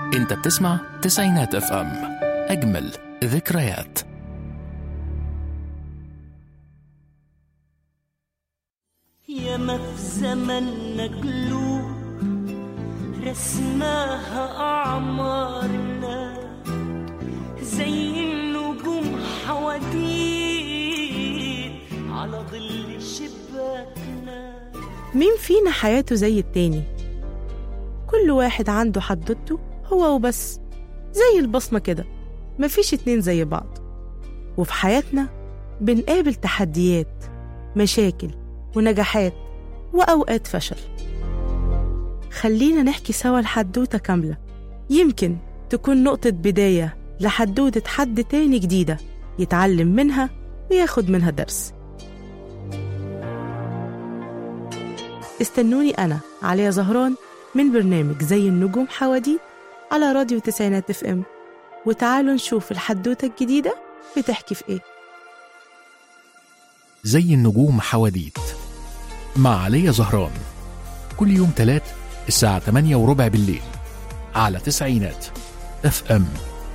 انت بتسمع تسعينات اف ام اجمل ذكريات ياما في زمننا قلوب رسماها أعمارنا زي النجوم حواديت على ظل شباكنا مين فينا حياته زي التاني كل واحد عنده حدوته هو وبس زي البصمة كده مفيش اتنين زي بعض وفي حياتنا بنقابل تحديات مشاكل ونجاحات وأوقات فشل خلينا نحكي سوا الحدوتة كاملة يمكن تكون نقطة بداية لحدوتة حد تاني جديدة يتعلم منها وياخد منها درس استنوني أنا عليا زهران من برنامج زي النجوم حواديت على راديو تسعينات اف ام وتعالوا نشوف الحدوتة الجديدة بتحكي في ايه زي النجوم حواديت مع علي زهران كل يوم تلات الساعة 8 وربع بالليل على تسعينات اف ام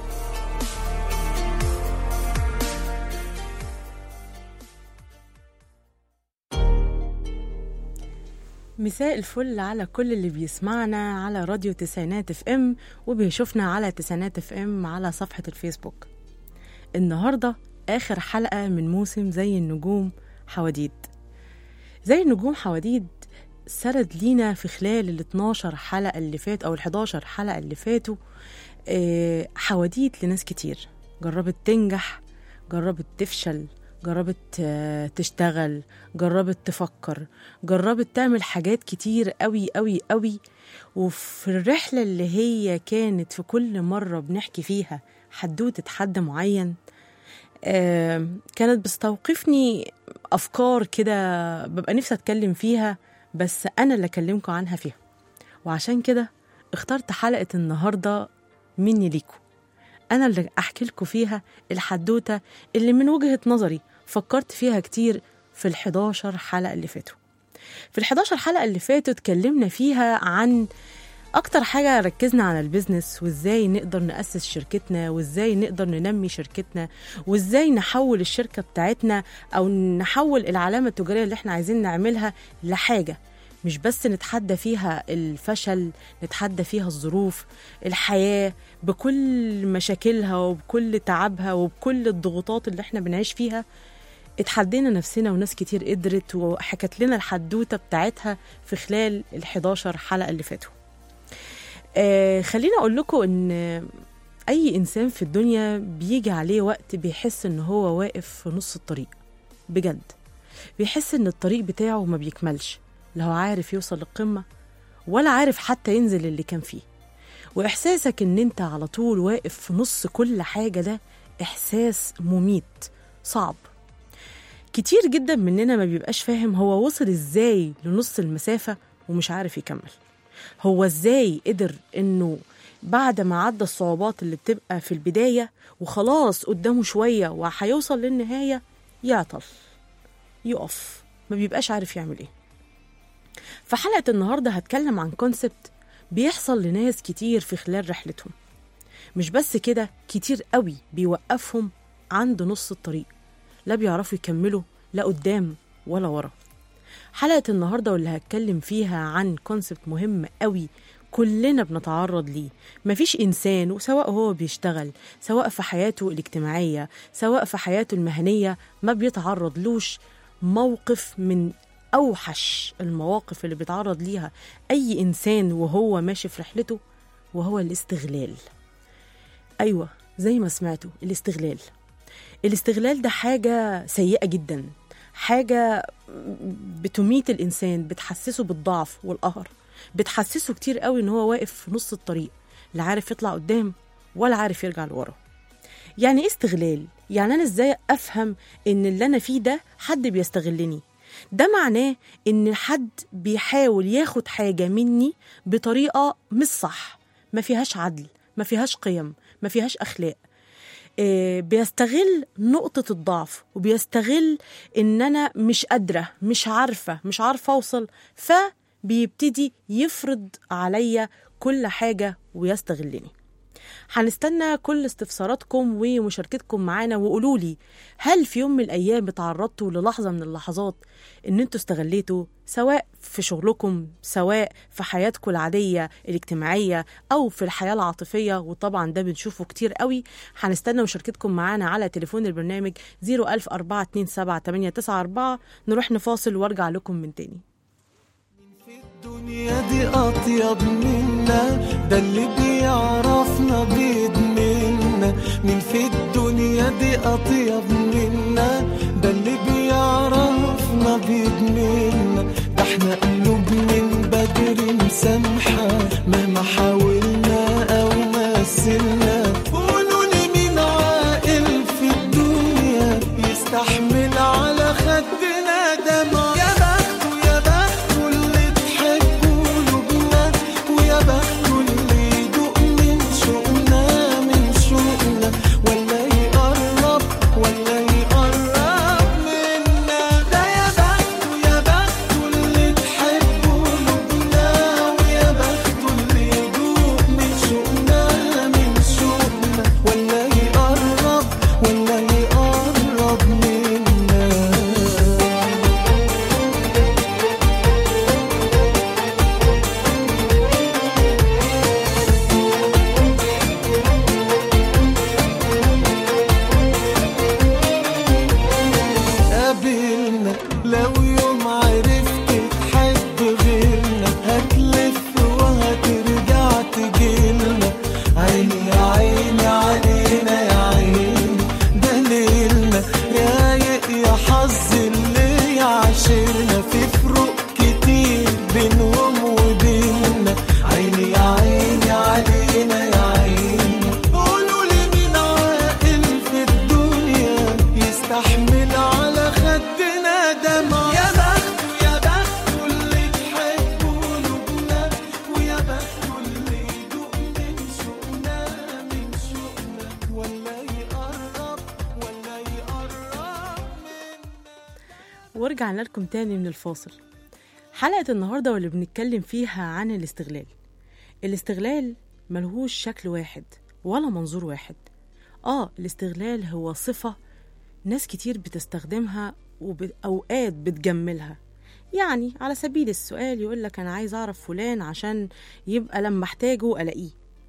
مساء الفل على كل اللي بيسمعنا على راديو تسعينات اف ام وبيشوفنا على تسعينات اف ام على صفحة الفيسبوك النهاردة آخر حلقة من موسم زي النجوم حواديد زي النجوم حواديد سرد لينا في خلال ال 12 حلقة اللي فات أو ال 11 حلقة اللي فاتوا آه، حواديت لناس كتير جربت تنجح جربت تفشل جربت آه، تشتغل جربت تفكر جربت تعمل حاجات كتير قوي قوي قوي وفي الرحلة اللي هي كانت في كل مرة بنحكي فيها حدوتة حد معين آه، كانت بتستوقفني أفكار كده ببقى نفسي أتكلم فيها بس أنا اللي أكلمكم عنها فيها وعشان كده اخترت حلقة النهاردة مني ليكم أنا اللي أحكي لكم فيها الحدوتة اللي من وجهة نظري فكرت فيها كتير في ال 11 حلقة اللي فاتوا في ال 11 حلقة اللي فاتوا اتكلمنا فيها عن أكتر حاجة ركزنا على البيزنس وإزاي نقدر نأسس شركتنا وإزاي نقدر ننمي شركتنا وإزاي نحول الشركة بتاعتنا أو نحول العلامة التجارية اللي احنا عايزين نعملها لحاجة مش بس نتحدى فيها الفشل نتحدى فيها الظروف الحياة بكل مشاكلها وبكل تعبها وبكل الضغوطات اللي احنا بنعيش فيها اتحدينا نفسنا وناس كتير قدرت وحكت لنا الحدوتة بتاعتها في خلال ال 11 حلقة اللي فاتوا آه خليني اقول لكم ان اي انسان في الدنيا بيجي عليه وقت بيحس ان هو واقف في نص الطريق بجد بيحس ان الطريق بتاعه ما بيكملش لا هو عارف يوصل للقمة ولا عارف حتى ينزل اللي كان فيه واحساسك ان انت على طول واقف في نص كل حاجة ده احساس مميت صعب كتير جدا مننا ما بيبقاش فاهم هو وصل ازاي لنص المسافة ومش عارف يكمل هو ازاي قدر انه بعد ما عدى الصعوبات اللي بتبقى في البداية وخلاص قدامه شوية وهيوصل للنهاية يعطل يقف ما بيبقاش عارف يعمل ايه في حلقة النهاردة هتكلم عن كونسبت بيحصل لناس كتير في خلال رحلتهم مش بس كده كتير قوي بيوقفهم عند نص الطريق لا بيعرفوا يكملوا لا قدام ولا ورا حلقة النهاردة واللي هتكلم فيها عن كونسبت مهم قوي كلنا بنتعرض ليه مفيش إنسان وسواء هو بيشتغل سواء في حياته الاجتماعية سواء في حياته المهنية ما بيتعرض لوش موقف من أوحش المواقف اللي بيتعرض ليها أي إنسان وهو ماشي في رحلته وهو الاستغلال أيوة زي ما سمعتوا الاستغلال الاستغلال ده حاجة سيئة جدا حاجة بتميت الإنسان بتحسسه بالضعف والقهر بتحسسه كتير قوي إن هو واقف في نص الطريق لا عارف يطلع قدام ولا عارف يرجع لورا يعني ايه استغلال؟ يعني أنا إزاي أفهم إن اللي أنا فيه ده حد بيستغلني ده معناه إن حد بيحاول ياخد حاجة مني بطريقة مش صح ما فيهاش عدل ما فيهاش قيم ما فيهاش أخلاق آه، بيستغل نقطة الضعف وبيستغل إن أنا مش قادرة مش عارفة مش عارفة أوصل فبيبتدي يفرض عليا كل حاجة ويستغلني هنستنى كل استفساراتكم ومشاركتكم معانا وقولوا لي هل في يوم من الايام اتعرضتوا للحظه من اللحظات ان انتوا استغليتوا سواء في شغلكم سواء في حياتكم العاديه الاجتماعيه او في الحياه العاطفيه وطبعا ده بنشوفه كتير قوي هنستنى مشاركتكم معانا على تليفون البرنامج 00427 نروح نفاصل وارجع لكم من تاني الدنيا دي أطيب منا ده اللي بيعرفنا بيدمنا مين في الدنيا دي أطيب منا ده اللي بيعرفنا بيدمنا ده احنا قلوب من بدري مسامحة مهما حاولنا أو مثلنا قولوا لي مين عاقل في الدنيا يستحمل على خدنا دمع يا بخته يا بخته اللي تحب قلوبنا ويا بخته اللي يدوق من شوقنا من شوقنا ولا يقرب ولا يقرب منا ده يا بخته يا بخته اللي تحب قلوبنا ويا بخته اللي يدوق من شوقنا من شوقنا ولا يقرب ولا يقرب منا قابلنا لو يوم عرفت تحب غيرنا هتلف وهترجع تجيلنا عيني يا عيني علينا يا عيني ده ليلنا رايق يا حظ اللي يعاشرنا في فروق كتير بينهم وبيننا عيني يا عيني علينا يا عيني قولوا لي مين عاقل في الدنيا يستحمل على خدنا دمع يا بخته يا بخته اللي تحب قلوبنا ويا بخته اللي يدوق من شوقنا من شوقنا ولا يقرب ولا يقرب منا ورجعنا لكم تاني من الفاصل حلقة النهاردة واللي بنتكلم فيها عن الاستغلال الاستغلال ملهوش شكل واحد ولا منظور واحد اه الاستغلال هو صفة ناس كتير بتستخدمها وأوقات بتجملها يعني على سبيل السؤال يقولك أنا عايز أعرف فلان عشان يبقى لما أحتاجه ألاقيه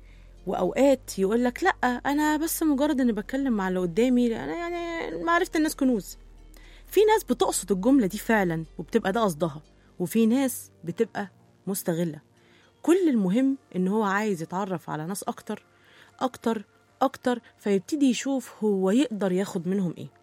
وأوقات يقولك لأ أنا بس مجرد إني بتكلم مع اللي قدامي أنا يعني معرفة الناس كنوز في ناس بتقصد الجملة دي فعلا وبتبقى ده قصدها وفي ناس بتبقى مستغلة كل المهم ان هو عايز يتعرف على ناس اكتر اكتر اكتر فيبتدي يشوف هو يقدر ياخد منهم ايه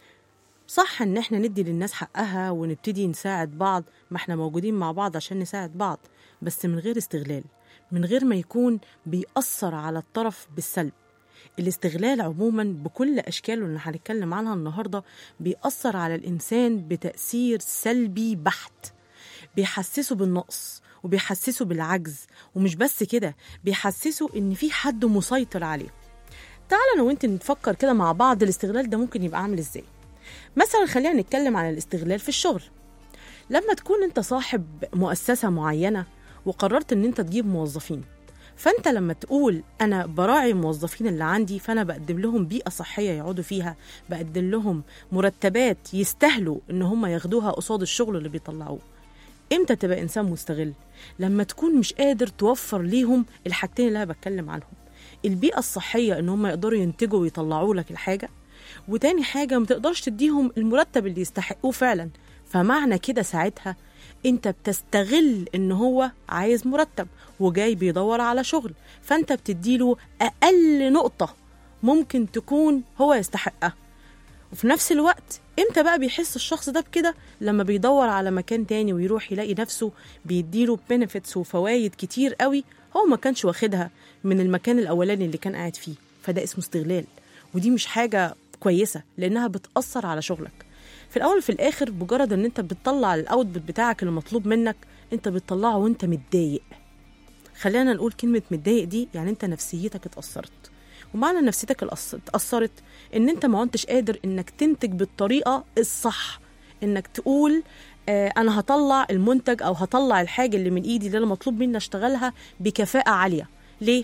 صح ان احنا ندي للناس حقها ونبتدي نساعد بعض ما احنا موجودين مع بعض عشان نساعد بعض بس من غير استغلال من غير ما يكون بيأثر على الطرف بالسلب الاستغلال عموما بكل أشكاله اللي هنتكلم عنها النهاردة بيأثر على الإنسان بتأثير سلبي بحت بيحسسه بالنقص وبيحسسه بالعجز ومش بس كده بيحسسه إن في حد مسيطر عليه تعال أنا وأنت نفكر كده مع بعض الاستغلال ده ممكن يبقى عامل إزاي مثلا خلينا نتكلم عن الاستغلال في الشغل لما تكون انت صاحب مؤسسة معينة وقررت ان انت تجيب موظفين فانت لما تقول انا براعي الموظفين اللي عندي فانا بقدم لهم بيئة صحية يقعدوا فيها بقدم لهم مرتبات يستاهلوا ان هم ياخدوها قصاد الشغل اللي بيطلعوه امتى تبقى انسان مستغل لما تكون مش قادر توفر ليهم الحاجتين اللي انا بتكلم عنهم البيئة الصحية ان هم يقدروا ينتجوا ويطلعوا لك الحاجة وتاني حاجة ما تقدرش تديهم المرتب اللي يستحقوه فعلا فمعنى كده ساعتها انت بتستغل ان هو عايز مرتب وجاي بيدور على شغل فانت بتديله اقل نقطة ممكن تكون هو يستحقها وفي نفس الوقت امتى بقى بيحس الشخص ده بكده لما بيدور على مكان تاني ويروح يلاقي نفسه بيديله بنفيتس وفوايد كتير قوي هو ما كانش واخدها من المكان الاولاني اللي كان قاعد فيه فده اسمه استغلال ودي مش حاجة كويسة لأنها بتأثر على شغلك في الأول وفي الآخر مجرد إن أنت بتطلع الأوتبوت بتاعك المطلوب منك أنت بتطلعه وأنت متضايق خلينا نقول كلمة متضايق دي يعني أنت نفسيتك اتأثرت ومعنى نفسيتك الأص- اتأثرت إن أنت ما كنتش قادر إنك تنتج بالطريقة الصح إنك تقول آه أنا هطلع المنتج أو هطلع الحاجة اللي من إيدي اللي أنا مطلوب مني أشتغلها بكفاءة عالية ليه؟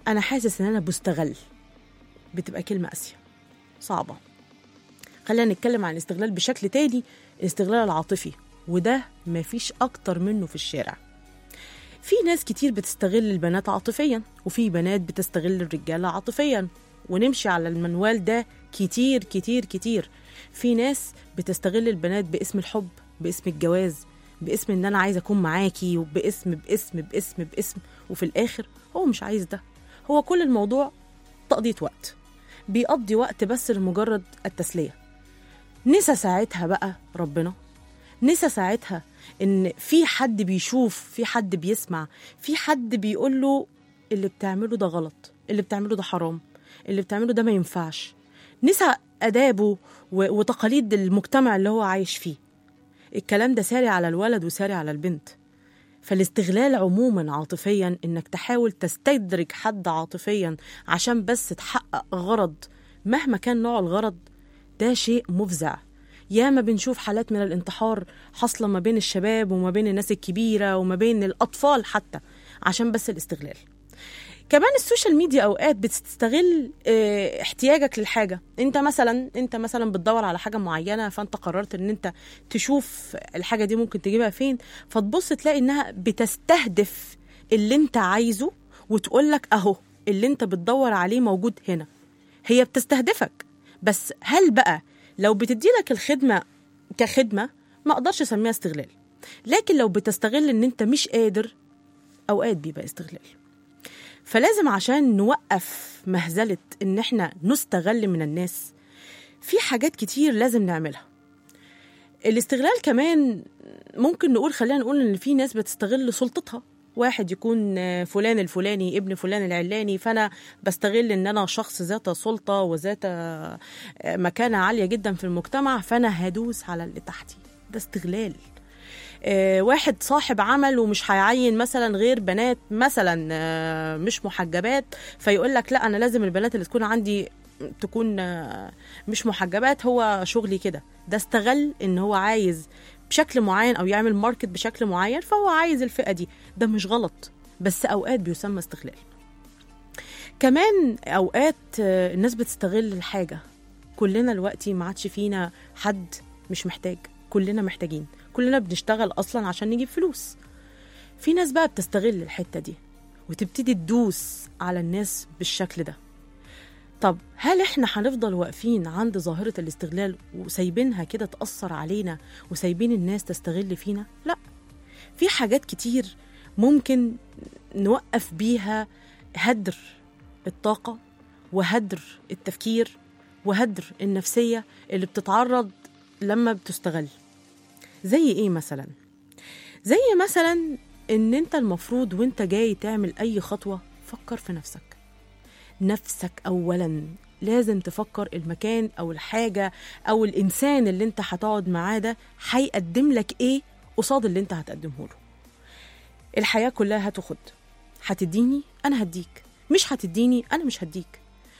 انا حاسس ان انا بستغل بتبقى كلمه قاسيه صعبه خلينا نتكلم عن الاستغلال بشكل تاني الاستغلال العاطفي وده مفيش اكتر منه في الشارع في ناس كتير بتستغل البنات عاطفيا وفي بنات بتستغل الرجاله عاطفيا ونمشي على المنوال ده كتير كتير كتير في ناس بتستغل البنات باسم الحب باسم الجواز باسم ان انا عايزه اكون معاكي وباسم باسم باسم باسم وفي الاخر هو مش عايز ده هو كل الموضوع تقضية وقت بيقضي وقت بس لمجرد التسلية نسى ساعتها بقى ربنا نسى ساعتها ان في حد بيشوف في حد بيسمع في حد بيقول له اللي بتعمله ده غلط اللي بتعمله ده حرام اللي بتعمله ده ما ينفعش نسى ادابه و- وتقاليد المجتمع اللي هو عايش فيه الكلام ده ساري على الولد وساري على البنت فالاستغلال عموما عاطفيا انك تحاول تستدرج حد عاطفيا عشان بس تحقق غرض مهما كان نوع الغرض ده شيء مفزع ياما بنشوف حالات من الانتحار حاصله ما بين الشباب وما بين الناس الكبيره وما بين الاطفال حتى عشان بس الاستغلال كمان السوشيال ميديا اوقات بتستغل اه، احتياجك للحاجه انت مثلا انت مثلا بتدور على حاجه معينه فانت قررت ان انت تشوف الحاجه دي ممكن تجيبها فين فتبص تلاقي انها بتستهدف اللي انت عايزه وتقول لك اهو اللي انت بتدور عليه موجود هنا هي بتستهدفك بس هل بقى لو بتدي لك الخدمه كخدمه ما اقدرش اسميها استغلال لكن لو بتستغل ان انت مش قادر اوقات بيبقى استغلال فلازم عشان نوقف مهزلة إن إحنا نستغل من الناس في حاجات كتير لازم نعملها الاستغلال كمان ممكن نقول خلينا نقول إن في ناس بتستغل سلطتها واحد يكون آه، فلان الفلاني ابن فلان العلاني فأنا بستغل إن أنا شخص ذات سلطة وذات آه، مكانة عالية جدا في المجتمع فأنا هدوس على اللي تحتي ده استغلال آه، واحد صاحب عمل ومش هيعين مثلا غير بنات مثلا آه، مش محجبات فيقول لك لا انا لازم البنات اللي تكون عندي تكون آه، مش محجبات هو شغلي كده ده استغل ان هو عايز بشكل معين او يعمل ماركت بشكل معين فهو عايز الفئه دي ده مش غلط بس اوقات بيسمى استغلال كمان اوقات آه، الناس بتستغل الحاجه كلنا دلوقتي ما عادش فينا حد مش محتاج كلنا محتاجين كلنا بنشتغل اصلا عشان نجيب فلوس في ناس بقى بتستغل الحته دي وتبتدي تدوس على الناس بالشكل ده طب هل احنا هنفضل واقفين عند ظاهره الاستغلال وسايبينها كده تاثر علينا وسايبين الناس تستغل فينا لا في حاجات كتير ممكن نوقف بيها هدر الطاقه وهدر التفكير وهدر النفسيه اللي بتتعرض لما بتستغل زي ايه مثلا زي مثلا ان انت المفروض وانت جاي تعمل اي خطوه فكر في نفسك نفسك اولا لازم تفكر المكان او الحاجه او الانسان اللي انت هتقعد معاه ده هيقدم لك ايه قصاد اللي انت هتقدمه له الحياه كلها هتاخد هتديني انا هديك مش هتديني انا مش هديك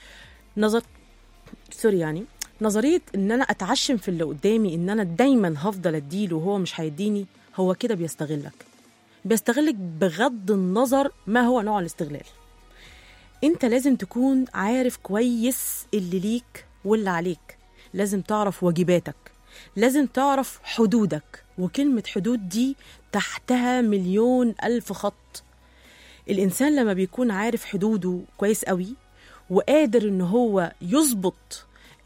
نظر سوري يعني نظريه ان انا اتعشم في اللي قدامي ان انا دايما هفضل اديله وهو مش هيديني هو كده بيستغلك بيستغلك بغض النظر ما هو نوع الاستغلال انت لازم تكون عارف كويس اللي ليك واللي عليك لازم تعرف واجباتك لازم تعرف حدودك وكلمة حدود دي تحتها مليون ألف خط الإنسان لما بيكون عارف حدوده كويس قوي وقادر إن هو يظبط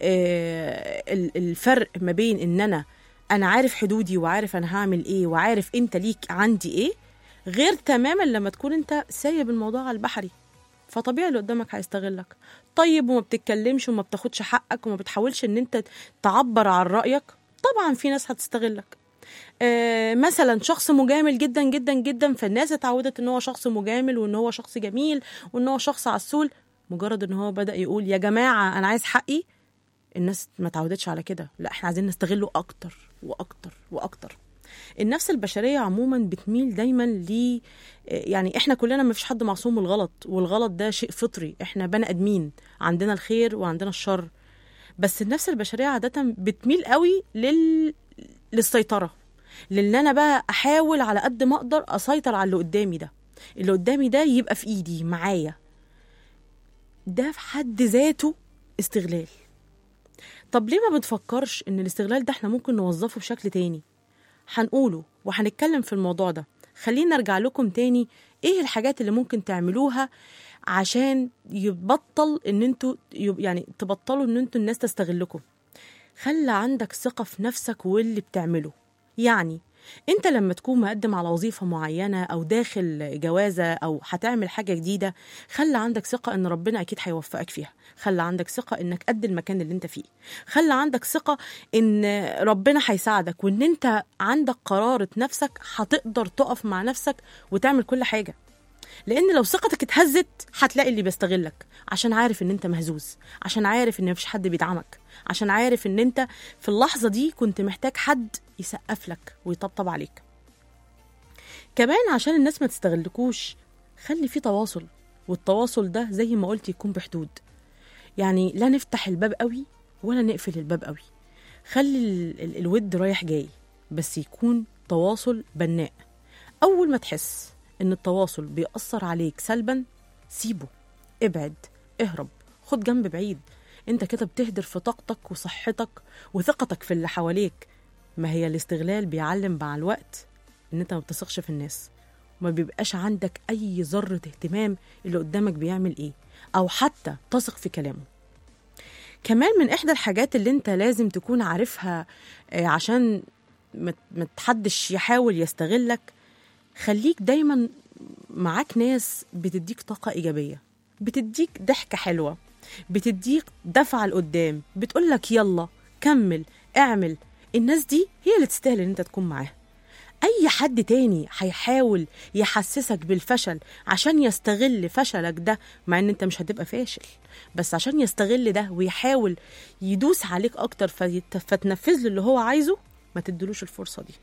آه، ال- الفرق ما بين إن أنا أنا عارف حدودي وعارف أنا هعمل إيه وعارف أنت ليك عندي إيه غير تماما لما تكون أنت سايب الموضوع على البحري فطبيعي اللي قدامك هيستغلك طيب وما بتتكلمش وما بتاخدش حقك وما بتحاولش ان انت تعبر عن رايك طبعا في ناس هتستغلك آه مثلا شخص مجامل جدا جدا جدا فالناس اتعودت ان هو شخص مجامل وان هو شخص جميل وان هو شخص عسول مجرد ان هو بدا يقول يا جماعه انا عايز حقي الناس ما تعودتش على كده لا احنا عايزين نستغله اكتر واكتر واكتر النفس البشريه عموما بتميل دايما ل يعني احنا كلنا ما فيش حد معصوم من الغلط والغلط ده شيء فطري احنا بني ادمين عندنا الخير وعندنا الشر بس النفس البشريه عاده بتميل قوي لل... للسيطره لان انا بقى احاول على قد ما اقدر اسيطر على اللي قدامي ده اللي قدامي ده يبقى في ايدي معايا ده في حد ذاته استغلال طب ليه ما بنفكرش ان الاستغلال ده احنا ممكن نوظفه بشكل تاني هنقوله وهنتكلم في الموضوع ده خلينا ارجع لكم تاني ايه الحاجات اللي ممكن تعملوها عشان يبطل ان انتوا يب- يعني تبطلوا ان انتوا الناس تستغلكم خلى عندك ثقة في نفسك واللي بتعمله يعني انت لما تكون مقدم على وظيفة معينة او داخل جوازة او هتعمل حاجة جديدة خلى عندك ثقة ان ربنا اكيد هيوفقك فيها خلى عندك ثقة انك قد المكان اللي انت فيه خلى عندك ثقة ان ربنا هيساعدك وان انت عندك قرارة نفسك هتقدر تقف مع نفسك وتعمل كل حاجة لان لو ثقتك اتهزت هتلاقي اللي بيستغلك عشان عارف ان انت مهزوز عشان عارف ان مفيش حد بيدعمك عشان عارف ان انت في اللحظه دي كنت محتاج حد يسقف لك ويطبطب عليك كمان عشان الناس ما تستغلكوش خلي في تواصل والتواصل ده زي ما قلت يكون بحدود يعني لا نفتح الباب قوي ولا نقفل الباب قوي خلي ال- ال- الود رايح جاي بس يكون تواصل بناء أول ما تحس إن التواصل بيأثر عليك سلبا سيبه ابعد اهرب خد جنب بعيد انت كده بتهدر في طاقتك وصحتك وثقتك في اللي حواليك ما هي الاستغلال بيعلم مع الوقت ان انت ما بتثقش في الناس وما بيبقاش عندك اي ذرة اهتمام اللي قدامك بيعمل ايه او حتى تثق في كلامه كمان من احدى الحاجات اللي انت لازم تكون عارفها آه، عشان ما ما تحدش يحاول يستغلك خليك دايما معاك ناس بتديك طاقة إيجابية بتديك ضحكة حلوة بتديك دفعة لقدام بتقولك يلا كمل اعمل الناس دي هي اللي تستاهل ان انت تكون معاها اي حد تاني هيحاول يحسسك بالفشل عشان يستغل فشلك ده مع ان انت مش هتبقى فاشل بس عشان يستغل ده ويحاول يدوس عليك اكتر فيت- فتنفذ له اللي هو عايزه ما تدلوش الفرصة دي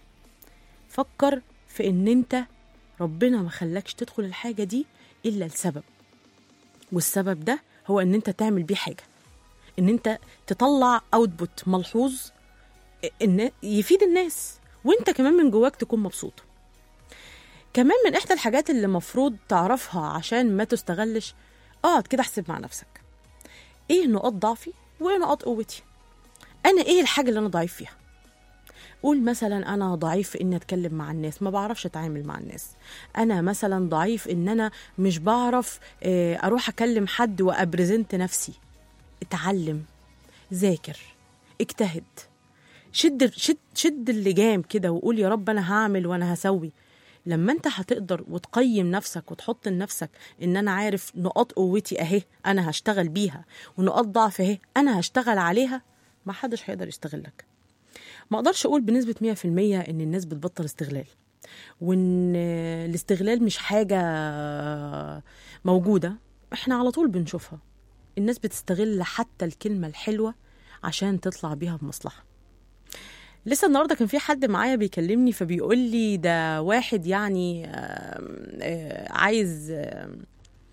فكر في ان انت ربنا ما خلاكش تدخل الحاجة دي الا لسبب والسبب ده هو ان انت تعمل بيه حاجة ان انت تطلع اوتبوت ملحوظ ان يفيد الناس وانت كمان من جواك تكون مبسوط كمان من احدى الحاجات اللي مفروض تعرفها عشان ما تستغلش اقعد كده احسب مع نفسك ايه نقاط ضعفي وايه نقاط قوتي انا ايه الحاجه اللي انا ضعيف فيها قول مثلا انا ضعيف في اني اتكلم مع الناس ما بعرفش اتعامل مع الناس انا مثلا ضعيف ان انا مش بعرف آه، اروح اكلم حد وابرزنت نفسي اتعلم ذاكر اجتهد شد شد شد اللجام كده وقول يا رب انا هعمل وانا هسوي لما انت هتقدر وتقيم نفسك وتحط لنفسك ان انا عارف نقاط قوتي اهي انا هشتغل بيها ونقاط ضعف اهي انا هشتغل عليها ما حدش هيقدر يستغلك ما اقدرش اقول بنسبه 100% ان الناس بتبطل استغلال وان الاستغلال مش حاجه موجوده احنا على طول بنشوفها الناس بتستغل حتى الكلمه الحلوه عشان تطلع بيها بمصلحه لسه النهارده كان في حد معايا بيكلمني فبيقول لي ده واحد يعني آم، آه، عايز آم،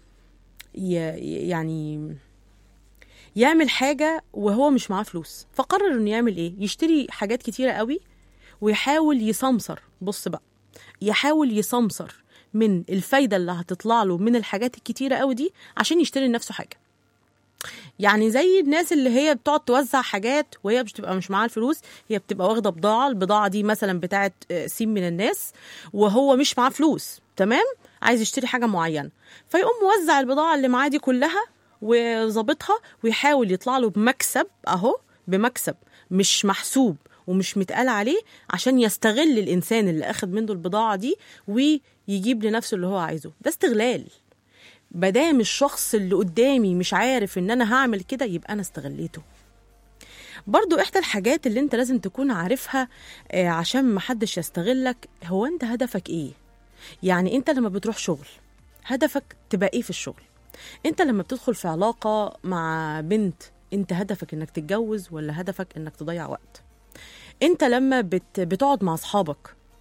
ي- يعني يعمل حاجه وهو مش معاه فلوس فقرر انه يعمل ايه يشتري حاجات كتيره قوي ويحاول يسمسر بص بقى يحاول يسمسر من الفايده اللي هتطلع له من الحاجات الكتيره قوي دي عشان يشتري لنفسه حاجه يعني زي الناس اللي هي بتقعد توزع حاجات وهي مش بتبقى مش معاها الفلوس هي بتبقى واخده بضاعه البضاعه دي مثلا بتاعت آه، سين من الناس وهو مش معاه فلوس تمام عايز يشتري حاجه معينه فيقوم موزع البضاعه اللي معاه دي كلها وظابطها ويحاول يطلع له بمكسب اهو بمكسب مش محسوب ومش متقال عليه عشان يستغل الانسان اللي اخد منه البضاعه دي ويجيب لنفسه اللي هو عايزه ده استغلال مادام الشخص اللي قدامي مش عارف ان انا هعمل كده يبقى انا استغليته برضو احدى الحاجات اللي انت لازم تكون عارفها آه، عشان محدش يستغلك هو انت هدفك ايه يعني انت لما بتروح شغل هدفك تبقى ايه في الشغل انت لما بتدخل في علاقة مع بنت انت هدفك انك تتجوز ولا هدفك انك تضيع وقت انت لما بت... بتقعد مع اصحابك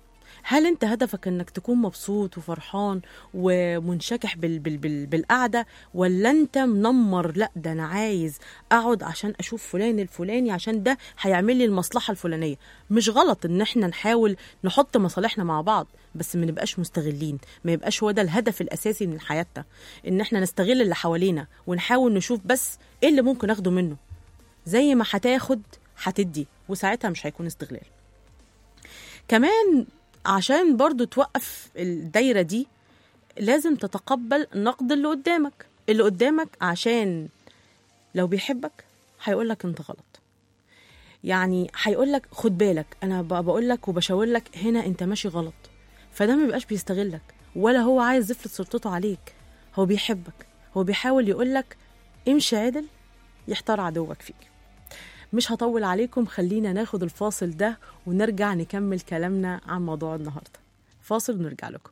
هل انت هدفك انك تكون مبسوط وفرحان ومنشكح بال بال بال بالقعده ولا انت منمر لا ده انا عايز اقعد عشان اشوف فلان الفلاني عشان ده هيعمل لي المصلحه الفلانيه مش غلط ان احنا نحاول نحط مصالحنا مع بعض بس ما نبقاش مستغلين ما يبقاش هو ده الهدف الاساسي من حياتنا ان احنا نستغل اللي حوالينا ونحاول نشوف بس ايه اللي ممكن اخده منه زي ما هتاخد هتدي وساعتها مش هيكون استغلال كمان عشان برضو توقف الدايرة دي لازم تتقبل نقد اللي قدامك اللي قدامك عشان لو بيحبك هيقولك انت غلط يعني هيقولك خد بالك انا بقول وبشاور لك هنا انت ماشي غلط فده ما بيبقاش بيستغلك ولا هو عايز يفرض سلطته عليك هو بيحبك هو بيحاول يقولك امشي عدل يحتار عدوك فيك مش هطول عليكم خلينا ناخد الفاصل ده ونرجع نكمل كلامنا عن موضوع النهارده فاصل ونرجع لكم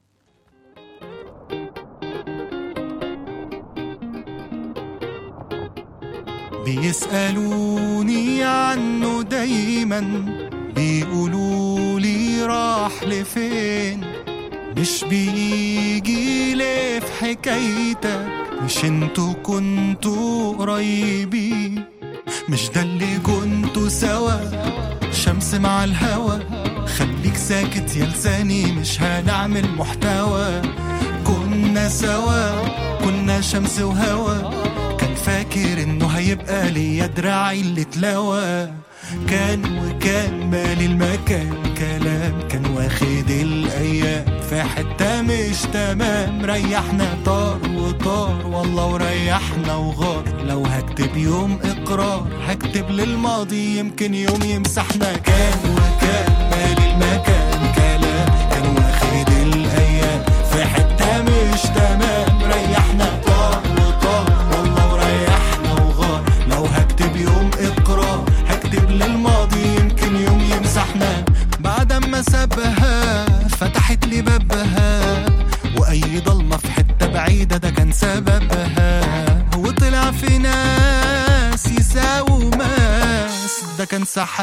بيسألوني عنه دايما بيقولوا لي راح لفين مش بيجي ليه في حكايتك مش انتوا كنتوا قريبين مش ده اللي كنتوا سوا شمس مع الهوا خليك ساكت يا لساني مش هنعمل محتوى كنا سوا كنا شمس وهوا كان فاكر انه هيبقى ليا دراعي اللي اتلوى كان وكان مالي المكان كلام كان واخد الايام في حته مش تمام ريحنا طار وطار والله وريحنا وغار لو هكتب يوم اقرار هكتب للماضي يمكن يوم يمسحنا كان وكان مالي المكان كلام كان واخد الايام في حته مش تمام ريحنا طار وطار والله وريحنا وغار لو هكتب يوم اقرار هكتب للماضي يمكن يوم يمسحنا بعد ما سابها فتحت لي بابها واي ضلمه في حته بعيده ده كان سببها وطلع في ناس يساووا ماس ده كان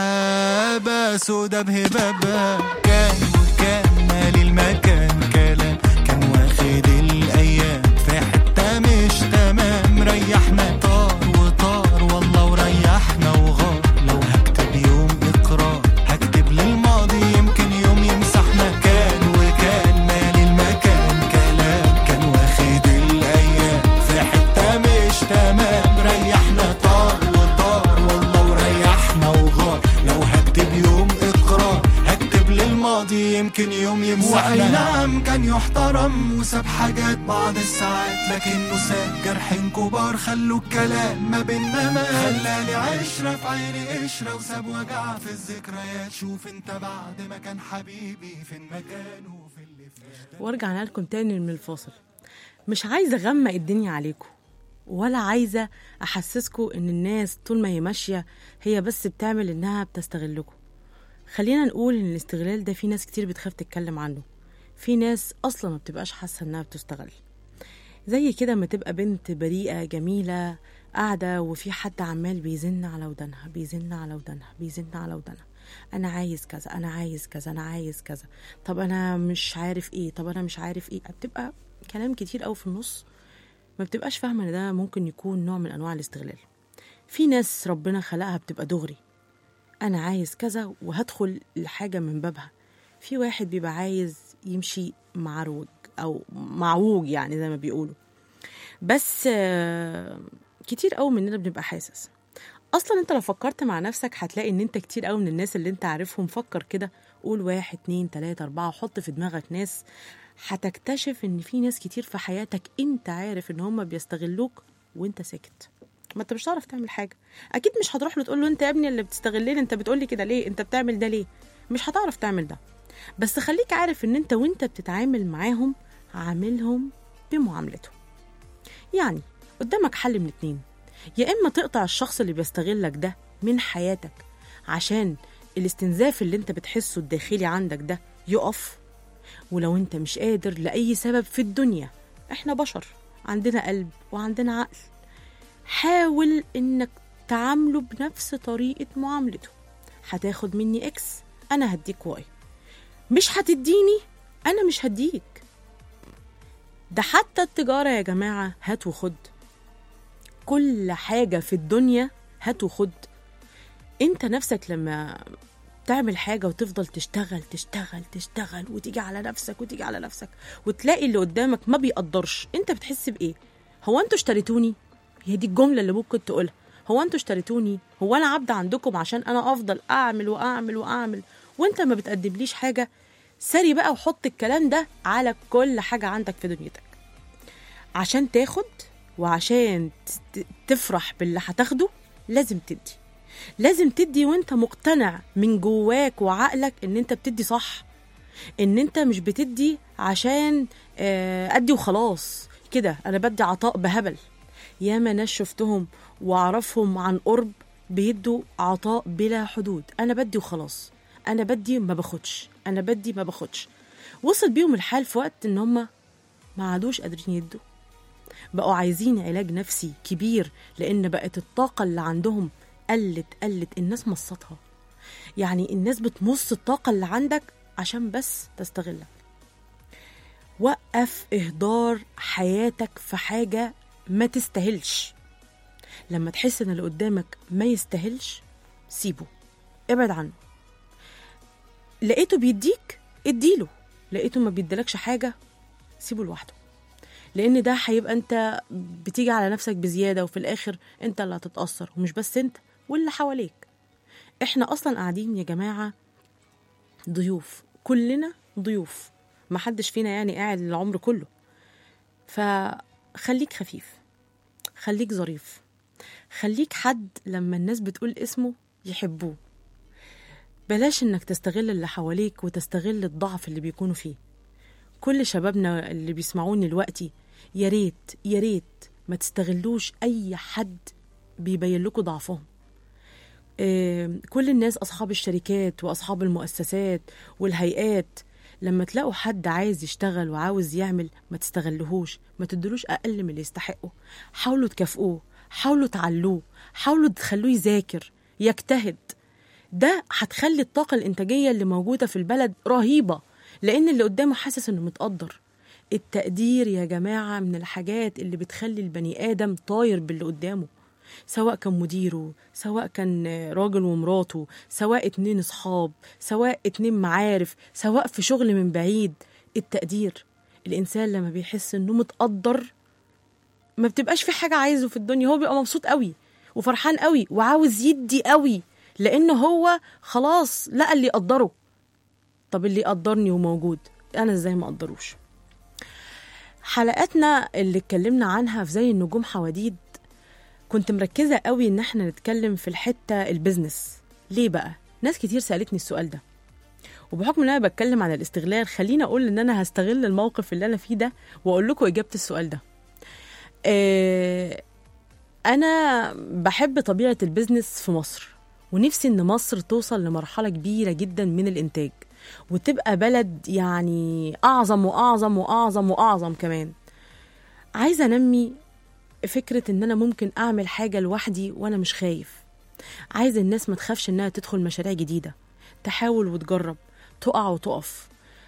سحابه سودا بهبابها كان وكان مالي المكان كلام كان واخد الايام في حته مش تمام ريحنا طار وطار والله وريحنا وغار لو هكتب يوم اقرار هكتب للماضي يمكن يوم يمسحنا كان وكان مالي المكان كلام كان واخد الايام في حته مش تمام ريحنا طار وطار والله وريحنا وغار لو هكتب يوم اقرار هكتب للماضي يمكن يوم يمسحنا واي نعم كان يحترم وساب حاجات بعض الساعات لكنه ساب جرحين كبار خلوا الكلام ما بينا ما خلاني عشرة في عيني قشرة وساب وجع في الذكريات شوف انت بعد ما كان حبيبي فين مكانه في اللي فات ورجعنا لكم تاني من الفاصل مش عايزه اغمق الدنيا عليكم ولا عايزه احسسكم ان الناس طول ما هي ماشيه هي بس بتعمل انها بتستغلكم خلينا نقول ان الاستغلال ده في ناس كتير بتخاف تتكلم عنه في ناس اصلا ما بتبقاش حاسه انها بتستغل زي كده ما تبقى بنت بريئه جميله قاعده وفي حد عمال بيزن على ودانها بيزن على ودانها بيزن على ودانها انا عايز كذا انا عايز كذا انا عايز كذا طب انا مش عارف ايه طب انا مش عارف ايه بتبقى كلام كتير قوي في النص ما بتبقاش فاهمه ان ده ممكن يكون نوع من انواع الاستغلال في ناس ربنا خلقها بتبقى دغري انا عايز كذا وهدخل لحاجه من بابها في واحد بيبقى عايز يمشي معروج او معوج يعني زي ما بيقولوا بس آه، كتير قوي مننا بنبقى حاسس اصلا انت لو فكرت مع نفسك هتلاقي ان انت كتير قوي من الناس اللي انت عارفهم فكر كده قول واحد اتنين تلاتة اربعة حط في دماغك ناس هتكتشف ان في ناس كتير في حياتك انت عارف ان هم بيستغلوك وانت ساكت ما انت مش هتعرف تعمل حاجه اكيد مش هتروح له تقول له انت يا ابني اللي بتستغلني انت بتقول لي كده ليه انت بتعمل ده ليه مش هتعرف تعمل ده بس خليك عارف ان انت وانت بتتعامل معاهم عاملهم بمعاملتهم يعني قدامك حل من اتنين يا اما تقطع الشخص اللي بيستغلك ده من حياتك عشان الاستنزاف اللي انت بتحسه الداخلي عندك ده يقف ولو انت مش قادر لأي سبب في الدنيا احنا بشر عندنا قلب وعندنا عقل حاول انك تعامله بنفس طريقة معاملته هتاخد مني اكس انا هديك واي مش هتديني انا مش هديك ده حتى التجاره يا جماعه هات وخد كل حاجه في الدنيا هات وخد انت نفسك لما تعمل حاجة وتفضل تشتغل تشتغل تشتغل وتيجي على نفسك وتيجي على نفسك وتلاقي اللي قدامك ما بيقدرش انت بتحس بايه هو انتوا اشتريتوني هي دي الجملة اللي ممكن تقولها هو انتوا اشتريتوني هو انا عبد عندكم عشان انا افضل اعمل واعمل واعمل وانت ما بتقدمليش حاجة سري بقى وحط الكلام ده على كل حاجة عندك في دنيتك عشان تاخد وعشان ت- تفرح باللي هتاخده لازم تدي لازم تدي وانت مقتنع من جواك وعقلك ان انت بتدي صح ان انت مش بتدي عشان آه، ادي وخلاص كده انا بدي عطاء بهبل ياما ناس شفتهم واعرفهم عن قرب بيدوا عطاء بلا حدود انا بدي وخلاص انا بدي ما باخدش انا بدي ما باخدش وصل بيهم الحال في وقت ان هم ما عادوش قادرين يدوا بقوا عايزين علاج نفسي كبير لان بقت الطاقه اللي عندهم قلت قلت الناس مصتها يعني الناس بتمص الطاقه اللي عندك عشان بس تستغلك وقف اهدار حياتك في حاجه ما تستاهلش لما تحس ان اللي قدامك ما يستاهلش سيبه ابعد عنه لقيته بيديك اديله لقيته ما بيديلكش حاجه سيبه لوحده لان ده هيبقى انت بتيجي على نفسك بزياده وفي الاخر انت اللي هتتاثر ومش بس انت واللي حواليك احنا اصلا قاعدين يا جماعه ضيوف كلنا ضيوف ما حدش فينا يعني قاعد العمر كله فخليك خفيف خليك ظريف خليك حد لما الناس بتقول اسمه يحبوه بلاش انك تستغل اللي حواليك وتستغل الضعف اللي بيكونوا فيه كل شبابنا اللي بيسمعوني دلوقتي يا ريت يا ريت ما تستغلوش اي حد بيبين لكم ضعفهم آه، كل الناس اصحاب الشركات واصحاب المؤسسات والهيئات لما تلاقوا حد عايز يشتغل وعاوز يعمل ما تستغلهوش ما تدلوش اقل من اللي يستحقه حاولوا تكافئوه حاولوا تعلوه حاولوا تخلوه يذاكر يجتهد ده هتخلي الطاقة الإنتاجية اللي موجودة في البلد رهيبة لأن اللي قدامه حاسس إنه متقدر التقدير يا جماعة من الحاجات اللي بتخلي البني آدم طاير باللي قدامه سواء كان مديره سواء كان راجل ومراته سواء اتنين اصحاب سواء اتنين معارف سواء في شغل من بعيد التقدير الإنسان لما بيحس إنه متقدر ما بتبقاش في حاجة عايزه في الدنيا هو بيبقى مبسوط قوي وفرحان قوي وعاوز يدي قوي لأن هو خلاص لقى اللي يقدره طب اللي يقدرني وموجود أنا إزاي ما أقدروش حلقاتنا اللي اتكلمنا عنها في زي النجوم حواديد كنت مركزة قوي إن احنا نتكلم في الحتة البيزنس ليه بقى؟ ناس كتير سألتني السؤال ده وبحكم ان انا بتكلم عن الاستغلال خليني اقول ان انا هستغل الموقف اللي انا فيه ده واقول لكم اجابه السؤال ده آه، انا بحب طبيعه البيزنس في مصر ونفسي ان مصر توصل لمرحله كبيره جدا من الانتاج وتبقى بلد يعني اعظم واعظم واعظم واعظم كمان عايزه انمي فكره ان انا ممكن اعمل حاجه لوحدي وانا مش خايف عايز الناس ما تخافش انها تدخل مشاريع جديده تحاول وتجرب تقع وتقف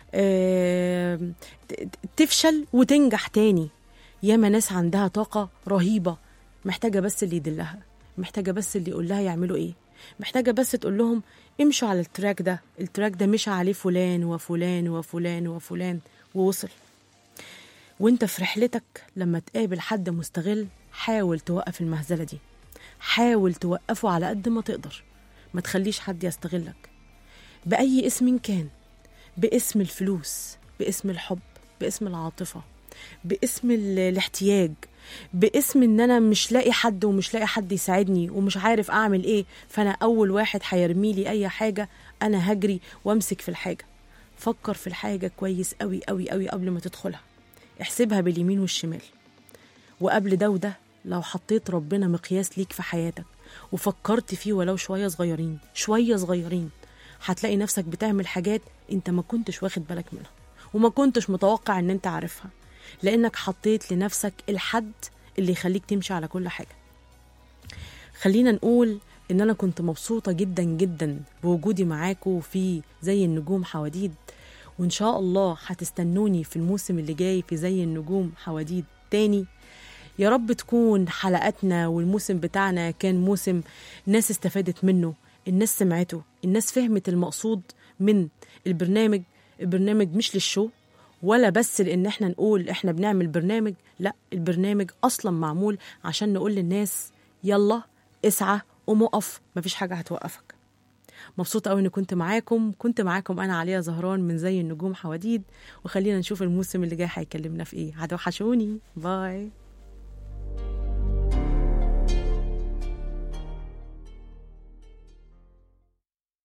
آم، ت- ت- تفشل وتنجح تاني ياما ناس عندها طاقة رهيبة محتاجة بس اللي يدلها محتاجة بس اللي يقول لها يعملوا ايه محتاجة بس تقول لهم امشوا على التراك ده التراك ده مشى عليه فلان وفلان وفلان وفلان ووصل وانت في رحلتك لما تقابل حد مستغل حاول توقف المهزلة دي حاول توقفه على قد ما تقدر ما تخليش حد يستغلك بأي اسم كان باسم الفلوس باسم الحب باسم العاطفة باسم ال- الاحتياج باسم ان انا مش لاقي حد ومش لاقي حد يساعدني ومش عارف اعمل ايه فانا اول واحد هيرمي لي اي حاجة انا هجري وامسك في الحاجة فكر في الحاجة كويس قوي قوي قوي قبل ما تدخلها احسبها باليمين والشمال وقبل ده وده لو حطيت ربنا مقياس ليك في حياتك وفكرت فيه ولو شوية صغيرين شوية صغيرين هتلاقي نفسك بتعمل حاجات انت ما كنتش واخد بالك منها وما كنتش متوقع ان انت عارفها لانك حطيت لنفسك الحد اللي يخليك تمشي على كل حاجة خلينا نقول ان انا كنت مبسوطة جدا جدا بوجودي معاكم في زي النجوم حواديد وإن شاء الله هتستنوني في الموسم اللي جاي في زي النجوم حواديت تاني يا رب تكون حلقاتنا والموسم بتاعنا كان موسم الناس استفادت منه الناس سمعته الناس فهمت المقصود من البرنامج البرنامج مش للشو ولا بس لان احنا نقول احنا بنعمل برنامج لا البرنامج اصلا معمول عشان نقول للناس يلا اسعى قوم اقف مفيش حاجه هتوقفك مبسوطه قوي اني كنت معاكم كنت معاكم انا عليا زهران من زي النجوم حواديد وخلينا نشوف الموسم اللي جاي هيكلمنا في ايه هتوحشوني باي